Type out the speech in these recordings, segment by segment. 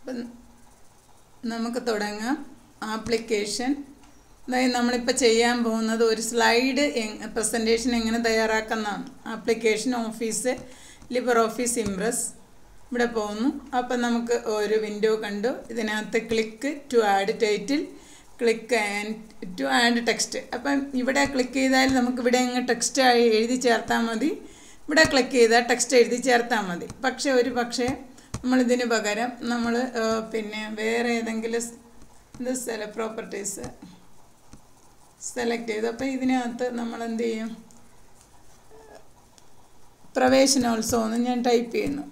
അപ്പം നമുക്ക് തുടങ്ങാം ആപ്ലിക്കേഷൻ അതായത് നമ്മളിപ്പോൾ ചെയ്യാൻ പോകുന്നത് ഒരു സ്ലൈഡ് പ്രസൻറ്റേഷൻ എങ്ങനെ തയ്യാറാക്കുന്നതാണ് application office Libre Office Impress ഇവിടെ പോകുന്നു അപ്പം നമുക്ക് ഒരു വിൻഡോ കണ്ടു ഇതിനകത്ത് click to add title click and to add text അപ്പം ഇവിടെ ക്ലിക്ക് ചെയ്താൽ നമുക്ക് ഇവിടെ അങ്ങ് ടെക്സ്റ്റ് എഴുതി ചേർത്താൽ മതി ഇവിടെ ക്ലിക്ക് ചെയ്താൽ ടെക്സ്റ്റ് എഴുതി ചേർത്താൽ മതി പക്ഷേ ഒരു പക്ഷേ നമ്മളിതിന് പകരം നമ്മൾ പിന്നെ വേറെ ഏതെങ്കിലും ഇത് സ്ഥല പ്രോപ്പർട്ടീസ് സെലക്ട് ചെയ്തു അപ്പോൾ ഇതിനകത്ത് നമ്മൾ എന്ത് ചെയ്യും പ്രവേശനോത്സവം എന്ന് ഞാൻ ടൈപ്പ് ചെയ്യുന്നു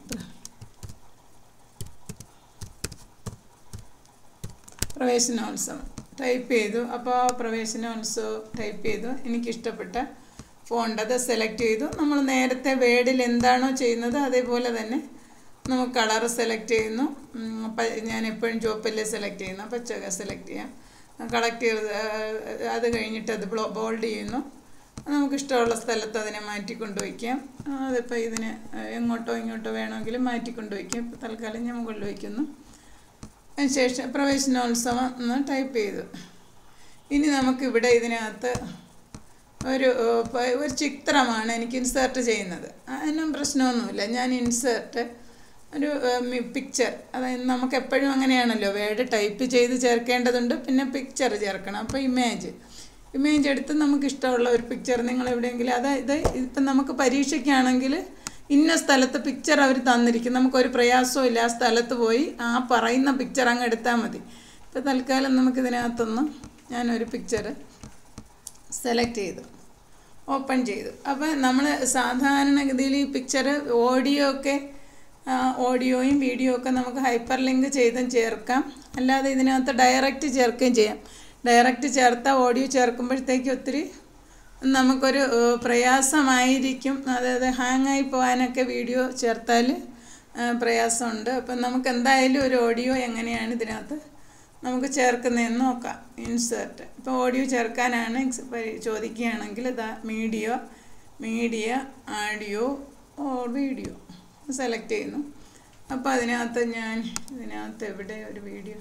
പ്രവേശനോത്സവം ടൈപ്പ് ചെയ്തു അപ്പോൾ പ്രവേശനോത്സവം ടൈപ്പ് ചെയ്തു എനിക്കിഷ്ടപ്പെട്ട ഫോണ്ട് അത് സെലക്ട് ചെയ്തു നമ്മൾ നേരത്തെ വേഡിൽ എന്താണോ ചെയ്യുന്നത് അതേപോലെ തന്നെ നമുക്ക് കളർ സെലക്ട് ചെയ്യുന്നു അപ്പം ഞാൻ എപ്പോഴും ചുവപ്പല്ലേ സെലക്ട് ചെയ്യുന്നു പച്ച സെലക്ട് ചെയ്യാം കളക്ട് ചെയ്ത് അത് കഴിഞ്ഞിട്ട് അത് ബോൾഡ് ചെയ്യുന്നു നമുക്ക് ഇഷ്ടമുള്ള സ്ഥലത്ത് അതിനെ മാറ്റിക്കൊണ്ട് വയ്ക്കാം അതിപ്പോൾ ഇതിന് എങ്ങോട്ടോ ഇങ്ങോട്ടോ വേണമെങ്കിലും മാറ്റിക്കൊണ്ട് വയ്ക്കാം ഇപ്പോൾ തൽക്കാലം ഞാൻ മുകളിൽ വയ്ക്കുന്നു അതിനുശേഷം പ്രവേശനോത്സവം എന്ന് ടൈപ്പ് ചെയ്തു ഇനി നമുക്കിവിടെ ഇതിനകത്ത് ഒരു ഒരു ചിത്രമാണ് എനിക്ക് ഇൻസേർട്ട് ചെയ്യുന്നത് അതിനും പ്രശ്നമൊന്നുമില്ല ഞാൻ ഇൻസേർട്ട് ഒരു പിക്ചർ അതായത് നമുക്ക് എപ്പോഴും അങ്ങനെയാണല്ലോ വേർഡ് ടൈപ്പ് ചെയ്ത് ചേർക്കേണ്ടതുണ്ട് പിന്നെ പിക്ചർ ചേർക്കണം അപ്പോൾ ഇമേജ് ഇമേജ് എടുത്ത് നമുക്ക് ഇഷ്ടമുള്ള ഒരു പിക്ചർ നിങ്ങൾ എവിടെയെങ്കിലും അതായത് ഇപ്പം നമുക്ക് പരീക്ഷയ്ക്കാണെങ്കിൽ ഇന്ന സ്ഥലത്ത് പിക്ചർ അവർ തന്നിരിക്കും നമുക്കൊരു പ്രയാസവും ഇല്ല ആ സ്ഥലത്ത് പോയി ആ പറയുന്ന പിക്ചർ അങ്ങ് എടുത്താൽ മതി ഇപ്പോൾ തൽക്കാലം നമുക്കിതിനകത്തൊന്ന് ഞാനൊരു പിക്ചർ സെലക്ട് ചെയ്തു ഓപ്പൺ ചെയ്തു അപ്പോൾ നമ്മൾ സാധാരണഗതിയിൽ ഈ പിക്ചർ ഓഡിയോ ഒക്കെ ഓഡിയോയും വീഡിയോ ഒക്കെ നമുക്ക് ഹൈപ്പർ ലിങ്ക് ചെയ്തും ചേർക്കാം അല്ലാതെ ഇതിനകത്ത് ഡയറക്റ്റ് ചേർക്കുകയും ചെയ്യാം ഡയറക്റ്റ് ചേർത്താൽ ഓഡിയോ ചേർക്കുമ്പോഴത്തേക്ക് ഒത്തിരി നമുക്കൊരു പ്രയാസമായിരിക്കും അതായത് ഹാങ്ങായി പോകാനൊക്കെ വീഡിയോ ചേർത്താൽ പ്രയാസമുണ്ട് അപ്പം നമുക്ക് എന്തായാലും ഒരു ഓഡിയോ എങ്ങനെയാണ് ഇതിനകത്ത് നമുക്ക് ചേർക്കുന്നതെന്ന് നോക്കാം ഇൻസേർട്ട് ഇപ്പോൾ ഓഡിയോ ചേർക്കാനാണ് ചോദിക്കുകയാണെങ്കിൽ ഇതാ media media audio or video select ചെയ്യുന്നു അപ്പോൾ അതിനകത്ത് ഞാൻ ഇതിനകത്ത് എവിടെ ഒരു വീഡിയോ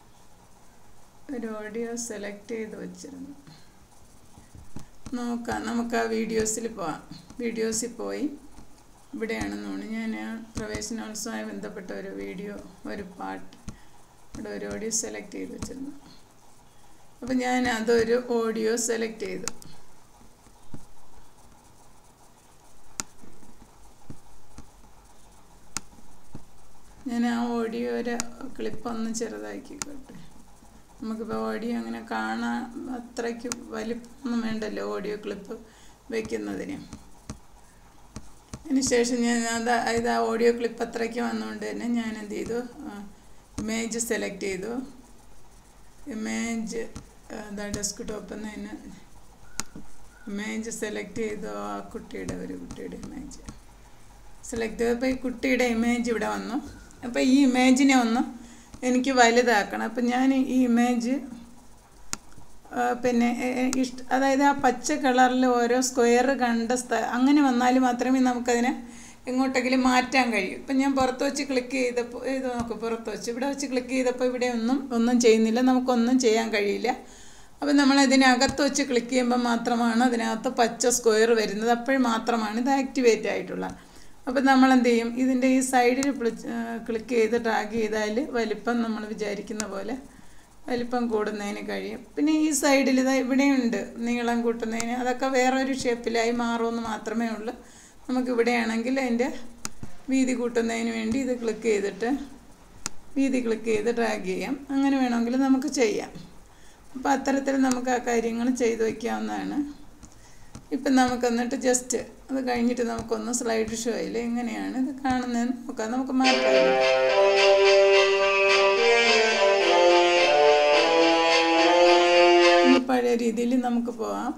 ഒരു ഓഡിയോ സെലക്ട് ചെയ്ത് വച്ചിരുന്നു നോക്കാം നമുക്ക് ആ വീഡിയോസിൽ പോവാം വീഡിയോസിൽ പോയി ഇവിടെയാണെന്ന് ഞാൻ പ്രവേശനോത്സവമായി ബന്ധപ്പെട്ട ഒരു വീഡിയോ ഒരു പാട്ട് ഇവിടെ ഒരു ഓഡിയോ സെലക്ട് ചെയ്ത് വെച്ചിരുന്നു അപ്പോൾ ഞാൻ അതൊരു ഓഡിയോ സെലക്ട് ചെയ്തു ഞാൻ ആ ഓഡിയോ ഒരു ക്ലിപ്പ് ഒന്ന് ചെറുതാക്കിക്കോട്ടെ നമുക്കിപ്പോൾ ഓഡിയോ അങ്ങനെ കാണാൻ അത്രയ്ക്ക് വലിപ്പമൊന്നും വേണ്ടല്ലോ ഓഡിയോ ക്ലിപ്പ് വയ്ക്കുന്നതിന് അതിനുശേഷം ഞാൻ അത് ഇത് ആ ഓഡിയോ ക്ലിപ്പ് അത്രയ്ക്ക് വന്നുകൊണ്ട് തന്നെ ഞാൻ എന്ത് ചെയ്തു ഇമേജ് സെലക്ട് ചെയ്തു ഇമേജ് അതാ ഡെസ്ക് ടോപ്പിൽ നിന്ന് ഇമേജ് സെലക്ട് ചെയ്തു ആ കുട്ടിയുടെ ഒരു കുട്ടിയുടെ ഇമേജ് സെലക്ട് ചെയ്തപ്പോൾ ഈ കുട്ടിയുടെ ഇമേജ് ഇവിടെ വന്നു അപ്പോൾ ഈ ഇമേജിനെ ഒന്ന് എനിക്ക് വലുതാക്കണം അപ്പം ഞാൻ ഈ ഇമേജ് പിന്നെ ഇഷ്ട അതായത് ആ പച്ച കളറിൽ ഓരോ സ്ക്വയർ കണ്ട സ്ഥ അങ്ങനെ വന്നാൽ മാത്രമേ നമുക്കതിനെ എങ്ങോട്ടെങ്കിലും മാറ്റാൻ കഴിയൂ ഇപ്പം ഞാൻ പുറത്ത് വെച്ച് ക്ലിക്ക് ചെയ്തപ്പോൾ ഇത് നോക്ക് പുറത്ത് വെച്ച് ഇവിടെ വെച്ച് ക്ലിക്ക് ചെയ്തപ്പോൾ ഇവിടെ ഒന്നും ഒന്നും ചെയ്യുന്നില്ല നമുക്കൊന്നും ചെയ്യാൻ കഴിയില്ല അപ്പം നമ്മൾ ഇതിനകത്ത് വെച്ച് ക്ലിക്ക് ചെയ്യുമ്പോൾ മാത്രമാണ് അതിനകത്ത് പച്ച സ്ക്വയർ വരുന്നത് അപ്പോഴും മാത്രമാണ് ഇത് ആക്ടിവേറ്റ് ആയിട്ടുള്ളത് അപ്പം നമ്മൾ എന്ത് ചെയ്യും ഇതിൻ്റെ ഈ സൈഡിൽ ക്ലിക്ക് ചെയ്ത് ഡ്രാഗ് ചെയ്താൽ വലിപ്പം നമ്മൾ വിചാരിക്കുന്ന പോലെ വലിപ്പം കൂടുന്നതിന് കഴിയും പിന്നെ ഈ സൈഡിൽ ഇതാ ഇവിടെയുണ്ട് നീളം കൂട്ടുന്നതിന് അതൊക്കെ വേറൊരു ഷേപ്പിലായി മാറുമെന്ന് മാത്രമേ ഉള്ളൂ നമുക്ക് ഇവിടെയാണെങ്കിൽ അതിൻ്റെ വീതി കൂട്ടുന്നതിന് വേണ്ടി ഇത് ക്ലിക്ക് ചെയ്തിട്ട് വീതി ക്ലിക്ക് ചെയ്ത് ഡ്രാഗ് ചെയ്യാം അങ്ങനെ വേണമെങ്കിൽ നമുക്ക് ചെയ്യാം അപ്പോൾ അത്തരത്തിൽ നമുക്ക് ആ കാര്യങ്ങൾ ചെയ്തു വയ്ക്കാവുന്നതാണ് ഇപ്പം നമുക്ക് എന്നിട്ട് ജസ്റ്റ് അത് കഴിഞ്ഞിട്ട് നമുക്കൊന്ന് സ്ലൈഡ് ഷോയിൽ എങ്ങനെയാണ് ഇത് കാണുന്നതെന്ന് നോക്കാം നമുക്ക് മാറ്റാം പഴയ രീതിയിൽ നമുക്ക് പോവാം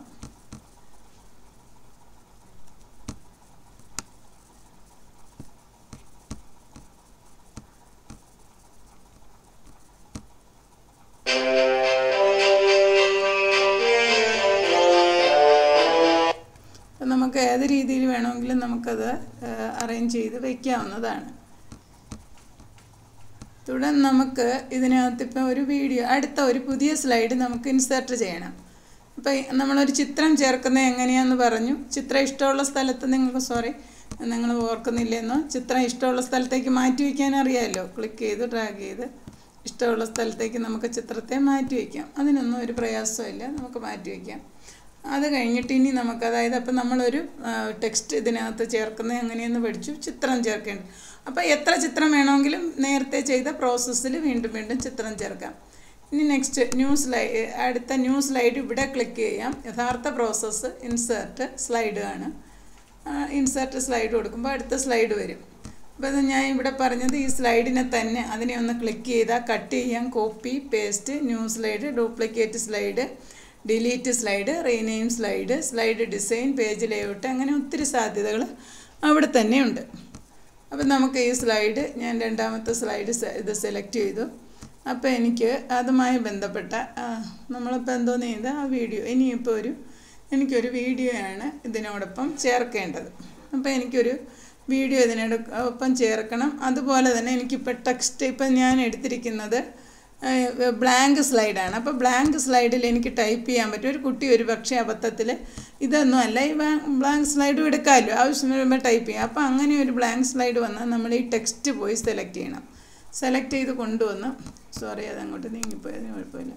നമുക്ക് ഏത് രീതിയിൽ വേണമെങ്കിലും നമുക്കത് അറേഞ്ച് ചെയ്ത് വയ്ക്കാവുന്നതാണ് തുടർന്ന് നമുക്ക് ഇതിനകത്ത് ഇപ്പോൾ ഒരു വീഡിയോ അടുത്ത ഒരു പുതിയ സ്ലൈഡ് നമുക്ക് ഇൻസേർട്ട് ചെയ്യണം അപ്പോൾ നമ്മളൊരു ചിത്രം ചേർക്കുന്നത് എങ്ങനെയാണെന്ന് പറഞ്ഞു ചിത്രം ഇഷ്ടമുള്ള സ്ഥലത്ത് നിങ്ങൾക്ക് സോറി നിങ്ങൾ ഓർക്കുന്നില്ലെന്നോ ചിത്രം ഇഷ്ടമുള്ള സ്ഥലത്തേക്ക് മാറ്റി വയ്ക്കാൻ അറിയാമല്ലോ ക്ലിക്ക് ചെയ്ത് ഡ്രാഗ് ചെയ്ത് ഇഷ്ടമുള്ള സ്ഥലത്തേക്ക് നമുക്ക് ചിത്രത്തെ മാറ്റി വയ്ക്കാം അതിനൊന്നും ഒരു പ്രയാസമില്ല നമുക്ക് മാറ്റി വയ്ക്കാം അത് കഴിഞ്ഞിട്ട് ഇനി നമുക്ക് അതായത് അപ്പം നമ്മളൊരു ടെക്സ്റ്റ് ഇതിനകത്ത് ചേർക്കുന്നത് എങ്ങനെയെന്ന് പഠിച്ചു ചിത്രം ചേർക്കേണ്ടത് അപ്പോൾ എത്ര ചിത്രം വേണമെങ്കിലും നേരത്തെ ചെയ്ത പ്രോസസ്സിൽ വീണ്ടും വീണ്ടും ചിത്രം ചേർക്കാം ഇനി നെക്സ്റ്റ് ന്യൂ സ്ലൈഡ് അടുത്ത ന്യൂ സ്ലൈഡ് ഇവിടെ ക്ലിക്ക് ചെയ്യാം യഥാർത്ഥ പ്രോസസ്സ് ഇൻസേർട്ട് സ്ലൈഡ് ആണ് ഇൻസേർട്ട് സ്ലൈഡ് കൊടുക്കുമ്പോൾ അടുത്ത സ്ലൈഡ് വരും അപ്പോൾ അത് ഞാൻ ഇവിടെ പറഞ്ഞത് ഈ സ്ലൈഡിനെ തന്നെ അതിനെ ഒന്ന് ക്ലിക്ക് ചെയ്താൽ കട്ട് ചെയ്യാം copy paste new slide duplicate slide delete slide rename slide slide design page layout അങ്ങനെ ഒത്തിരി സാധ്യതകൾ അവിടെ തന്നെയുണ്ട് അപ്പം നമുക്ക് ഈ സ്ലൈഡ് ഞാൻ രണ്ടാമത്തെ സ്ലൈഡ് ഇത് സെലക്ട് ചെയ്തു അപ്പോൾ എനിക്ക് അതുമായി ബന്ധപ്പെട്ട നമ്മളിപ്പോൾ എന്തോന്ന് ചെയ്ത ആ വീഡിയോ ഇനിയിപ്പോൾ ഒരു എനിക്കൊരു വീഡിയോയാണ് ഇതിനോടൊപ്പം ചേർക്കേണ്ടത് അപ്പോൾ എനിക്കൊരു വീഡിയോ ഇതിനോടൊപ്പം ചേർക്കണം അതുപോലെ തന്നെ എനിക്കിപ്പോൾ ടെക്സ്റ്റ് ഇപ്പം ഞാൻ എടുത്തിരിക്കുന്നത് ബ്ലാങ്ക് സ്ലൈഡാണ് അപ്പോൾ ബ്ലാങ്ക് സ്ലൈഡിൽ എനിക്ക് ടൈപ്പ് ചെയ്യാൻ പറ്റും ഒരു കുട്ടി ഒരു പക്ഷേ അബദ്ധത്തിൽ ഇതൊന്നും അല്ല ഈ ബ്ലാങ്ക് സ്ലൈഡും എടുക്കാമല്ലോ ആവശ്യം വരുമ്പോൾ ടൈപ്പ് ചെയ്യാം അപ്പോൾ അങ്ങനെ ഒരു ബ്ലാങ്ക് സ്ലൈഡ് വന്നാൽ നമ്മൾ ഈ ടെക്സ്റ്റ് പോയി സെലക്ട് ചെയ്യണം സെലക്ട് ചെയ്ത് കൊണ്ടുവന്ന് സോറി അതങ്ങോട്ട് നീങ്ങിപ്പോയതിന് കുഴപ്പമില്ല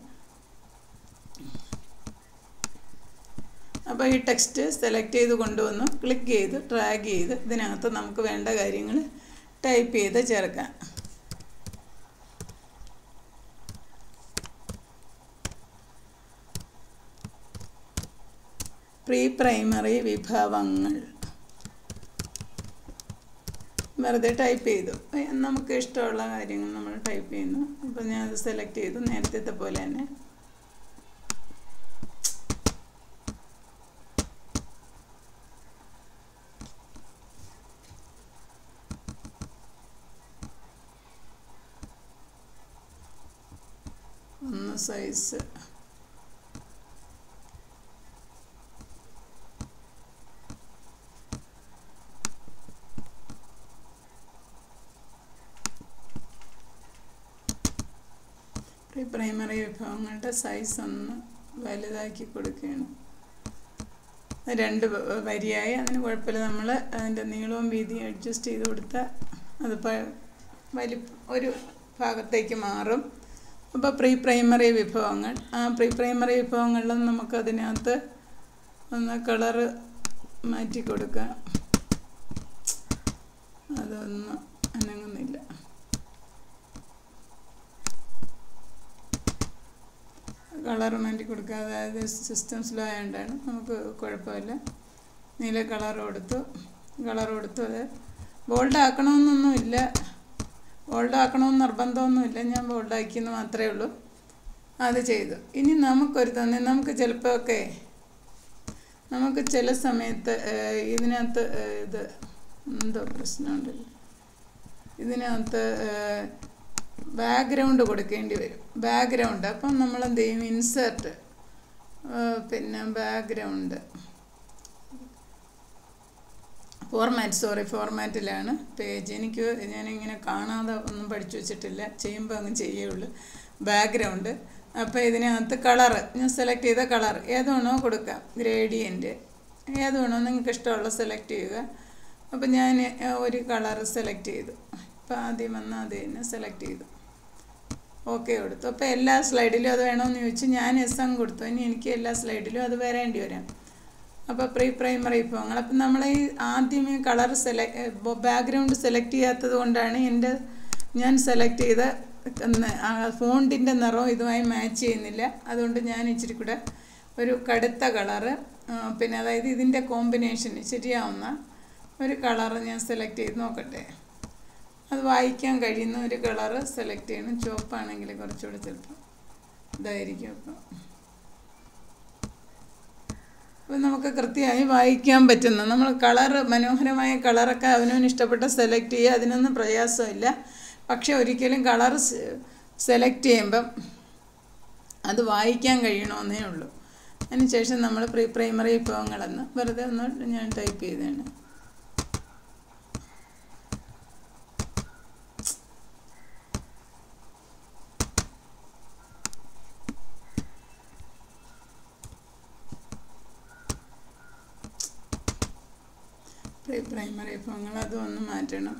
അപ്പോൾ ഈ ടെക്സ്റ്റ് സെലക്ട് ചെയ്ത് കൊണ്ടുവന്ന് ക്ലിക്ക് ചെയ്ത് ഡ്രാഗ് ചെയ്ത് ഇതിനകത്ത് നമുക്ക് വേണ്ട കാര്യങ്ങൾ ടൈപ്പ് ചെയ്ത് ചേർക്കാം പ്രീ പ്രൈമറി വിഭവങ്ങൾ വെറുതെ ടൈപ്പ് ചെയ്തു നമുക്ക് ഇഷ്ടമുള്ള കാര്യങ്ങൾ നമ്മൾ ടൈപ്പ് ചെയ്യുന്നു അപ്പോൾ ഞാനത് സെലക്ട് ചെയ്തു നേരത്തെ പോലെ തന്നെ ഒന്ന് സൈസ് പ്രീ പ്രൈമറി വിഭവങ്ങളുടെ സൈസ് ഒന്ന് വലുതാക്കി കൊടുക്കുകയാണ് രണ്ട് വരിയായി അതിന് കുഴപ്പമില്ല നമ്മൾ അതിൻ്റെ നീളവും വീതിയും അഡ്ജസ്റ്റ് ചെയ്ത് കൊടുത്താൽ അത് വലി ഒരു ഭാഗത്തേക്ക് മാറും അപ്പോൾ പ്രീ പ്രൈമറി വിഭവങ്ങൾ ആ പ്രീ പ്രൈമറി വിഭവങ്ങളിലും നമുക്കതിനകത്ത് ഒന്ന് കളറ് മാറ്റി കൊടുക്കാം അതൊന്നും അനങ്ങുന്നില്ല കളർ മാറ്റി കൊടുക്കുക അതായത് സിസ്റ്റം സ്ലോ ആയതുകൊണ്ടാണ് നമുക്ക് കുഴപ്പമില്ല നീല കളർ കൊടുത്തു കളർ കൊടുത്തു അത് ബോൾഡ് ആക്കണമെന്നൊന്നുമില്ല ബോൾഡ് ആക്കണമെന്ന് നിർബന്ധമൊന്നുമില്ല ഞാൻ ബോൾഡ് ആക്കിയെന്ന് മാത്രമേ ഉള്ളൂ അത് ചെയ്തു ഇനി നമുക്കൊരു തന്നെ നമുക്ക് ചിലപ്പോഴൊക്കെ നമുക്ക് ചില സമയത്ത് ഇതിനകത്ത് ഇത് എന്തോ പ്രശ്നമുണ്ടല്ലോ ഇതിനകത്ത് ബാക്ക്ഗ്രൗണ്ട് കൊടുക്കേണ്ടി വരും ബാക്ക്ഗ്രൗണ്ട് അപ്പം നമ്മൾ എന്ത് ചെയ്യും ഇൻസേർട്ട് പിന്നെ ബാക്ക്ഗ്രൗണ്ട് ഫോർമാറ്റ് സോറി ഫോർമാറ്റിലാണ് പേജ് എനിക്ക് ഞാനിങ്ങനെ കാണാതെ ഒന്നും പഠിച്ചു വെച്ചിട്ടില്ല ചെയ്യുമ്പോൾ അങ്ങ് ചെയ്യുള്ളൂ ബാക്ക്ഗ്രൗണ്ട് അപ്പോൾ ഇതിനകത്ത് കളറ് ഞാൻ സെലക്ട് ചെയ്ത കളർ ഏതാണോ കൊടുക്കാം ഗ്രേഡിയൻറ്റ് ഏതാണോ നിങ്ങൾക്ക് ഇഷ്ടമുള്ള സെലക്ട് ചെയ്യുക അപ്പോൾ ഞാൻ ഒരു കളർ സെലക്ട് ചെയ്തു അപ്പോൾ ആദ്യം വന്ന് അത് തന്നെ സെലക്ട് ചെയ്തു ഓക്കെ കൊടുത്തു അപ്പോൾ എല്ലാ സ്ലൈഡിലും അത് വേണമെന്ന് ചോദിച്ചു ഞാൻ എസ് എം കൊടുത്തു ഇനി എനിക്ക് എല്ലാ സ്ലൈഡിലും അത് വരേണ്ടി വരാം അപ്പോൾ പ്രീ പ്രൈമറി വിഭവങ്ങൾ അപ്പം നമ്മൾ ഈ ആദ്യമേ കളർ സെലക്ട് ബാക്ക്ഗ്രൗണ്ട് സെലക്ട് ചെയ്യാത്തത് കൊണ്ടാണ് എൻ്റെ ഞാൻ സെലക്ട് ചെയ്ത ഫോണ്ടിൻ്റെ നിറവും ഇതുമായി മാച്ച് ചെയ്യുന്നില്ല അതുകൊണ്ട് ഞാൻ ഇച്ചിരി കൂടെ ഒരു കടുത്ത കളറ് പിന്നെ അതായത് ഇതിൻ്റെ കോമ്പിനേഷൻ ശരിയാവുന്ന ഒരു കളറ് ഞാൻ സെലക്ട് ചെയ്ത് നോക്കട്ടെ അത് വായിക്കാൻ കഴിയുന്ന ഒരു കളറ് സെലക്ട് ചെയ്യണം ചുവപ്പാണെങ്കിൽ കുറച്ചുകൂടെ ചിലപ്പോൾ ഇതായിരിക്കും അപ്പം അപ്പോൾ നമുക്ക് കൃത്യമായി വായിക്കാൻ പറ്റുന്ന നമ്മൾ കളറ് മനോഹരമായ കളറൊക്കെ അവനവന് ഇഷ്ടപ്പെട്ട സെലക്ട് ചെയ്യുക അതിനൊന്നും പ്രയാസമില്ല പക്ഷെ ഒരിക്കലും കളർ സെലക്ട് ചെയ്യുമ്പം അത് വായിക്കാൻ കഴിയണമെന്നേ ഉള്ളൂ അതിനുശേഷം നമ്മൾ പ്രീ പ്രൈമറി വിഭവങ്ങളെന്ന് വെറുതെ ഒന്ന് ഞാൻ ടൈപ്പ് ചെയ്തതാണ് പ്രീ പ്രൈമറി വിഭവങ്ങൾ അതും ഒന്ന് മാറ്റണം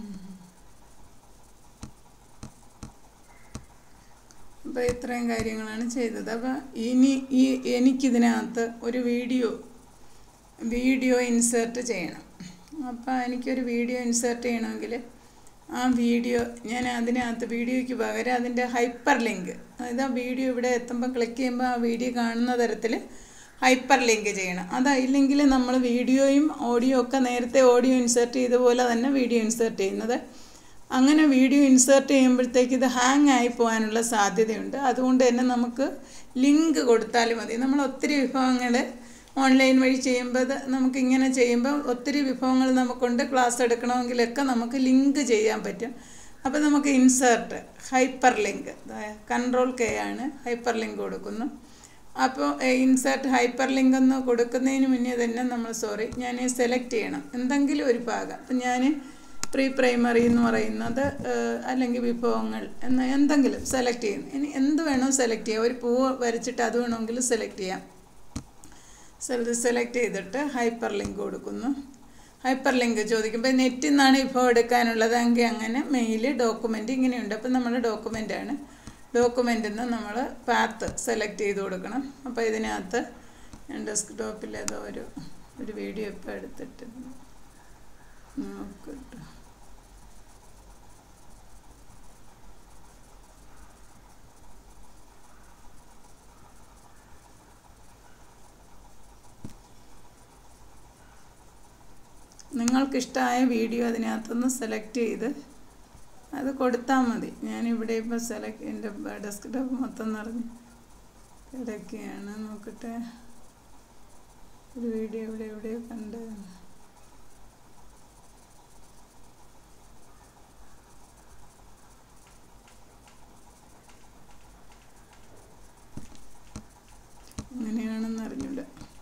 അപ്പോൾ ഇത്രയും കാര്യങ്ങളാണ് ചെയ്തത് അപ്പോൾ ഇനി ഈ എനിക്കിതിനകത്ത് ഒരു വീഡിയോ വീഡിയോ ഇൻസേർട്ട് ചെയ്യണം അപ്പോൾ എനിക്കൊരു വീഡിയോ ഇൻസേർട്ട് ചെയ്യണമെങ്കിൽ ആ വീഡിയോ ഞാൻ അതിനകത്ത് വീഡിയോയ്ക്ക് പകരം അതിൻ്റെ ഹൈപ്പർ ലിങ്ക് അതായത് ആ വീഡിയോ ഇവിടെ എത്തുമ്പോൾ ക്ലിക്ക് ചെയ്യുമ്പോൾ ആ വീഡിയോ കാണുന്ന തരത്തിൽ ഹൈപ്പർ ലിങ്ക് ചെയ്യണം അതല്ലെങ്കിൽ നമ്മൾ വീഡിയോയും ഓഡിയോ ഒക്കെ നേരത്തെ ഓഡിയോ ഇൻസേർട്ട് ചെയ്ത പോലെ തന്നെ വീഡിയോ ഇൻസേർട്ട് ചെയ്യുന്നത് അങ്ങനെ വീഡിയോ ഇൻസേർട്ട് ചെയ്യുമ്പോഴത്തേക്ക് ഇത് ഹാങ് ആയി പോകാനുള്ള സാധ്യതയുണ്ട് അതുകൊണ്ട് തന്നെ നമുക്ക് ലിങ്ക് കൊടുത്താൽ മതി നമ്മൾ ഒത്തിരി വിഭവങ്ങൾ ഓൺലൈൻ വഴി ചെയ്യുമ്പോൾ അത് നമുക്ക് ഇങ്ങനെ ചെയ്യുമ്പോൾ ഒത്തിരി വിഭവങ്ങൾ നമുക്കുണ്ട് ക്ലാസ് എടുക്കണമെങ്കിലൊക്കെ നമുക്ക് ലിങ്ക് ചെയ്യാൻ പറ്റും അപ്പോൾ നമുക്ക് insert hyperlink control K ആണ് ഹൈപ്പർ ലിങ്ക് കൊടുക്കുന്നു അപ്പോൾ ഇൻസേർട്ട് ഹൈപ്പർ ലിങ്ക് എന്ന് കൊടുക്കുന്നതിന് മുന്നേ തന്നെ നമ്മൾ സോറി ഞാൻ സെലക്ട് ചെയ്യണം എന്തെങ്കിലും ഒരു ഭാഗം അപ്പം ഞാൻ പ്രീ പ്രൈമറി എന്ന് പറയുന്നത് അല്ലെങ്കിൽ വിഭവങ്ങൾ എന്ന എന്തെങ്കിലും സെലക്ട് ചെയ്യുന്നു ഇനി എന്ത് വേണോ സെലക്ട് ചെയ്യാം ഒരു പൂവ് വരച്ചിട്ട് അത് വേണമെങ്കിൽ സെലക്ട് ചെയ്യാം സെലക്ട് ചെയ്തിട്ട് ഹൈപ്പർ ലിങ്ക് കൊടുക്കുന്നു ഹൈപ്പർ ലിങ്ക് ചോദിക്കുമ്പോൾ നെറ്റിൽ നിന്നാണ് വിഭവം എടുക്കാനുള്ളത് എങ്കിൽ അങ്ങനെ മെയിൽ ഡോക്യുമെൻ്റ് ഇങ്ങനെയുണ്ട് അപ്പം നമ്മുടെ ഡോക്യുമെൻ്റാണ് ഡോക്യുമെൻറ്റിൽ നിന്ന് നമ്മൾ പാത്ത് സെലക്ട് ചെയ്ത് കൊടുക്കണം അപ്പോൾ ഇതിനകത്ത് ഞാൻ ഡെസ്ക്ടോപ്പിൽ ഏതോ ഒരു ഒരു വീഡിയോ ഇപ്പോൾ എടുത്തിട്ട് നോക്കട്ടെ നിങ്ങൾക്കിഷ്ടമായ വീഡിയോ അതിനകത്തുനിന്ന് സെലക്ട് ചെയ്ത് അത് കൊടുത്താൽ മതി ഞാനിവിടെ ഇപ്പോൾ സെലക്ട് എൻ്റെ ഡെസ്ക്ടോപ്പ് മൊത്തം നിറഞ്ഞ് കിടക്കുകയാണ് നോക്കട്ടെ ഒരു വീഡിയോ ഇവിടെ എവിടെയോ കണ്ട് എങ്ങനെയാണെന്ന് അറിഞ്ഞൂടാ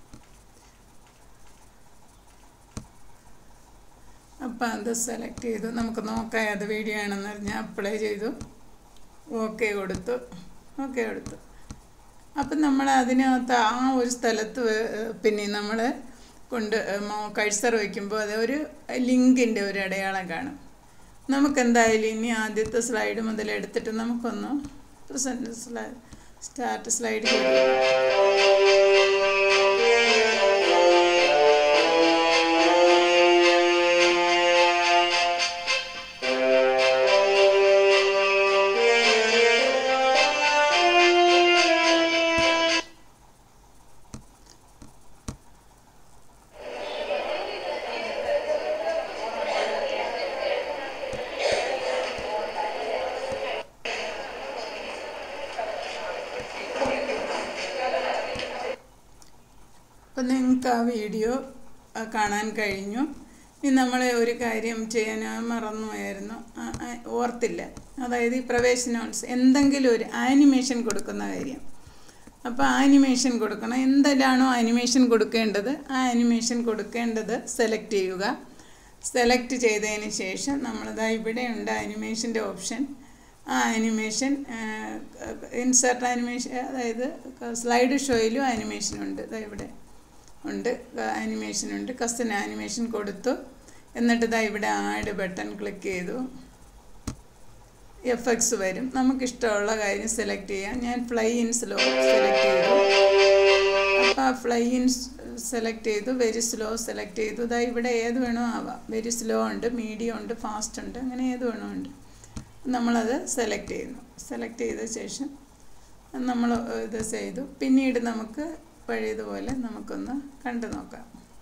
അപ്പം അത് സെലക്ട് ചെയ്തു നമുക്ക് നോക്കാം അത് വീഡിയോ ആണെന്ന് പറഞ്ഞാൽ അപ്ലൈ ചെയ്തു ഓക്കെ കൊടുത്തു ഓക്കെ കൊടുത്തു അപ്പം നമ്മൾ അതിനകത്ത് ആ ഒരു സ്ഥലത്ത് പിന്നെ നമ്മൾ കൊണ്ട് കഴ്സർ വയ്ക്കുമ്പോൾ അത് ഒരു ലിങ്കിൻ്റെ ഒരു അടയാളം കാണും നമുക്കെന്തായാലും ഇനി ആദ്യത്തെ സ്ലൈഡ് മുതൽ എടുത്തിട്ട് നമുക്കൊന്ന് പ്രസൻറ്റ് സ്ലൈഡ് സ്റ്റാർട്ട് സ്ലൈഡ് ചെയ്തു അപ്പം നിങ്ങൾക്ക് ആ വീഡിയോ കാണാൻ കഴിഞ്ഞു ഇനി നമ്മൾ ഒരു കാര്യം ചെയ്യാൻ മറന്നുപോയായിരുന്നു ഓർത്തില്ല അതായത് ഈ പ്രവേശനോത്സവം എന്തെങ്കിലും ഒരു ആനിമേഷൻ കൊടുക്കുന്ന കാര്യം അപ്പോൾ ആനിമേഷൻ കൊടുക്കണം എന്തെല്ലാണോ ആനിമേഷൻ കൊടുക്കേണ്ടത് ആ ആനിമേഷൻ കൊടുക്കേണ്ടത് സെലക്ട് ചെയ്യുക സെലക്ട് ചെയ്തതിന് ശേഷം നമ്മളിതാ ഇവിടെയുണ്ട് ആനിമേഷൻ്റെ ഓപ്ഷൻ ആ ആനിമേഷൻ ഇൻസേർട്ട് ആനിമേഷൻ അതായത് സ്ലൈഡ് ഷോയിലും ആനിമേഷൻ ഉണ്ട് ഇതാ ഇവിടെ ഉണ്ട് ആനിമേഷൻ ഉണ്ട് കസ്റ്റൻ ആനിമേഷൻ കൊടുത്തു എന്നിട്ട് ഇതാ ഇവിടെ ആഡ് ബട്ടൺ ക്ലിക്ക് ചെയ്തു എഫ് എക്സ് വരും നമുക്കിഷ്ടമുള്ള കാര്യം സെലക്ട് ചെയ്യാം ഞാൻ ഫ്ലൈ ഇൻ സ്ലോ സെലക്ട് ചെയ്തു അപ്പോൾ ആ ഫ്ലൈ ഇൻ സെലക്ട് ചെയ്തു വെരി സ്ലോ സെലക്ട് ചെയ്തു ഇതാ ഇവിടെ ഏത് വേണോ ആവാം വെരി സ്ലോ ഉണ്ട് മീഡിയം ഉണ്ട് ഫാസ്റ്റ് ഉണ്ട് അങ്ങനെ ഏത് വേണോ ഉണ്ട് നമ്മളത് സെലക്ട് ചെയ്യുന്നു സെലക്ട് ചെയ്ത ശേഷം നമ്മൾ ഇത് ചെയ്തു പിന്നീട് നമുക്ക് പഴയതുപോലെ നമുക്കൊന്ന് കണ്ടു നോക്കാം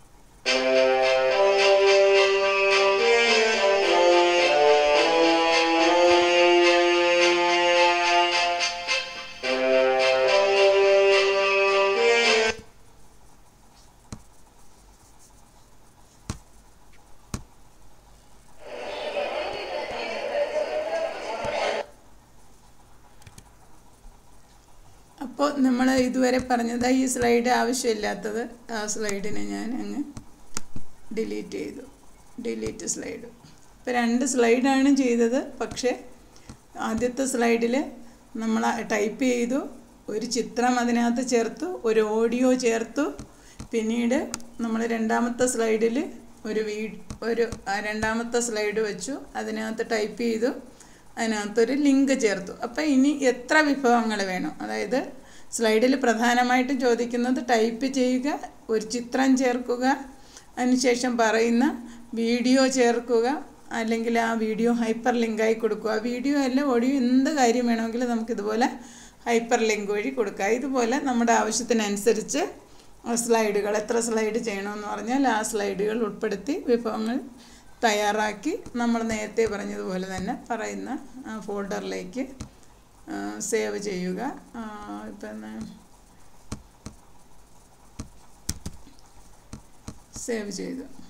അപ്പോൾ നമ്മൾ ഇതുവരെ പറഞ്ഞത് ഈ സ്ലൈഡ് ആവശ്യമില്ലാത്തത് ആ സ്ലൈഡിനെ ഞാൻ അങ്ങ് ഡിലീറ്റ് ചെയ്തു ഡിലീറ്റ് സ്ലൈഡ് ഇപ്പോൾ രണ്ട് സ്ലൈഡാണ് ചെയ്തത് പക്ഷേ ആദ്യത്തെ സ്ലൈഡിൽ നമ്മൾ ടൈപ്പ് ചെയ്തു ഒരു ചിത്രം അതിനകത്ത് ചേർത്തു ഒരു ഓഡിയോ ചേർത്തു പിന്നീട് നമ്മൾ രണ്ടാമത്തെ സ്ലൈഡിൽ ഒരു വീ ഒരു ആ രണ്ടാമത്തെ സ്ലൈഡ് വെച്ചു അതിനകത്ത് ടൈപ്പ് ചെയ്തു അതിനകത്തൊരു ലിങ്ക് ചേർത്തു അപ്പോൾ ഇനി എത്ര വിഭവങ്ങൾ വേണം അതായത് സ്ലൈഡിൽ പ്രധാനമായിട്ടും ചോദിക്കുന്നത് ടൈപ്പ് ചെയ്യുക ഒരു ചിത്രം ചേർക്കുക അതിനുശേഷം പറയുന്ന വീഡിയോ ചേർക്കുക അല്ലെങ്കിൽ ആ വീഡിയോ ഹൈപ്പർ ലിങ്കായി കൊടുക്കുക ആ വീഡിയോ അല്ല ഓഡിയോ എന്ത് കാര്യം വേണമെങ്കിലും നമുക്കിതുപോലെ ഹൈപ്പർ ലിങ്ക് വഴി കൊടുക്കുക ഇതുപോലെ നമ്മുടെ ആവശ്യത്തിനനുസരിച്ച് സ്ലൈഡുകൾ എത്ര സ്ലൈഡ് ചെയ്യണമെന്ന് പറഞ്ഞാൽ ആ സ്ലൈഡുകൾ ഉൾപ്പെടുത്തി വിഭവങ്ങൾ തയ്യാറാക്കി നമ്മൾ നേരത്തെ പറഞ്ഞതുപോലെ തന്നെ പറയുന്ന ഫോൾഡറിലേക്ക് സേവ് ചെയ്യുക ഇപ്പം സേവ് ചെയ്തു